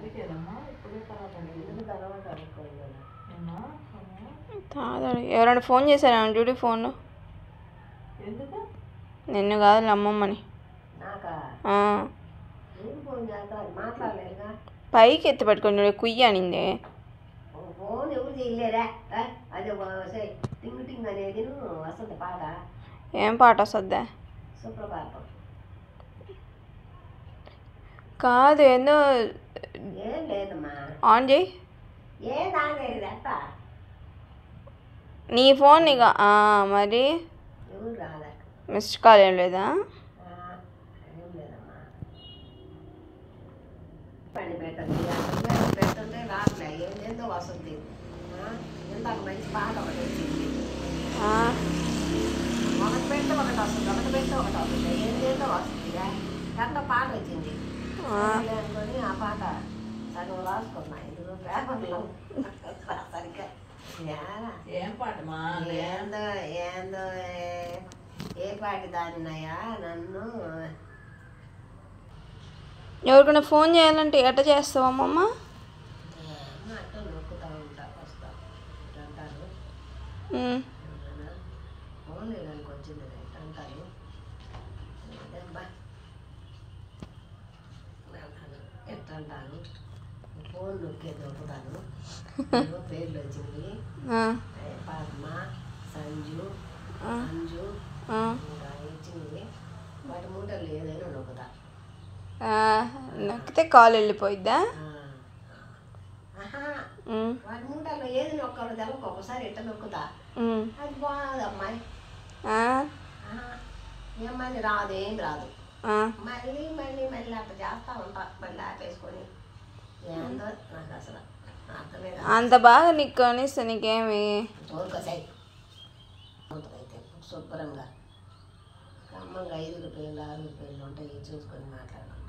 అందుకేనమ్మా ఇప్పుడే తర్వాత ఎందుకు తర్వాత అనుకోవాలి కదా ఏమ్మా తాగడు ఎవరైనా ఫోన్ చేశారా డ్యూటీ ఫోన్ ఎందుకు నిన్ను కాదు అమ్మమ్మని నాకా ఆ, ఏం ఫోన్ చేస్తా అది మాట్లాడలేదుగా పైకి ఎత్తి పట్టుకొని చూడు, కుయ్య అనింది ఓ ఫోన్ ఎవరు చేయలేరా ఆ? అదే సే టింగ్ టింగ్ అనేది వస్తుంది పాట ఏం పాట వస్తుందా సుప్రభాతం కాదు ఏందో ఏం లేదమ్మా ఆన్ చేయి ఏం తాగలేదు అట్ట నీ ఫోన్ ఇక ఆ, మరి ఎవరు రాదా మిస్డ్ కాల్ ఏం లేదా ఆ, ఏం లేదమ్మా పని పెట్టండి అసలు పెట్టుంటే రాట్లే ఏందేందో వస్తుంది ఆ, ఇందాక మంచి పాట ఒకటి వచ్చింది ఆ, ఒకటి పెడితే ఒకటి వస్తుంది ఒకటి పెడితే ఒకటి వస్తుంది ఏందేందో వస్తుందిగా దాంట్లో పాట వచ్చింది ఆ. సరేలే అనుకొని ఆ పాట సగం రాసుకున్నా ఇదిగో పేపర్లో సరిగ్గా ఏరా ఏం పాటమా ఏందో ఏందో ఏ- ఏ పాటి దానినయ్యా నన్ను ఎవరికైనా ఫోన్ చేయాలంటే ఎట్ట చేస్తావు అమ్మమ్మ అమ్మ అట్ట నొక్కుతా ఉంటా వస్తా ఇట్ట అంటారు ఉమ్, ఏమన్నా ఫోన్ లేదానికి వచ్చింది ఇట్ట అంటారు అదేబ్బా అంటాను ఎట్ట అంటాను ఫోన్ నొక్కేది నొక్కుతాను ఏవో పేర్లు వచ్చింది ఆ, ఏ పద్మ సంజు ఆ, అంజు ఆ, ఇంకా ఇచ్చింది వాటి మూటలు ఏదైనా నొక్కుతా ఆ, నొక్కితే కాల్ వెళ్ళిపోయిద్దా ఆ. ఆహా ఉమ్, వాటి మూటల్లో ఏది నొక్కాలో తెలక ఒకసారి ఇట్ట నొక్కుతా ఉమ్, అది బాగుంది అమ్మాయి ఆ, ఆహా, ఈ అమ్మాయి రాదు ఏం రాదు ఆ, మళ్ళీ మళ్ళీ మళ్ళీ అట్లా చేస్తా ఉంటా మళ్ళీ ఆపేసుకొని ఏందో నాకు అసలు అర్థమే కాదు అంత బాగా నీకు కనిస్తే నీకేమి ఊరుకోసాయి అయితే శుభ్రంగా ఖమ్మంగా ఐదు రూపాయలు ఆరు రూపాయలు ఉంటాయి చూసుకొని మాట్లాడాలి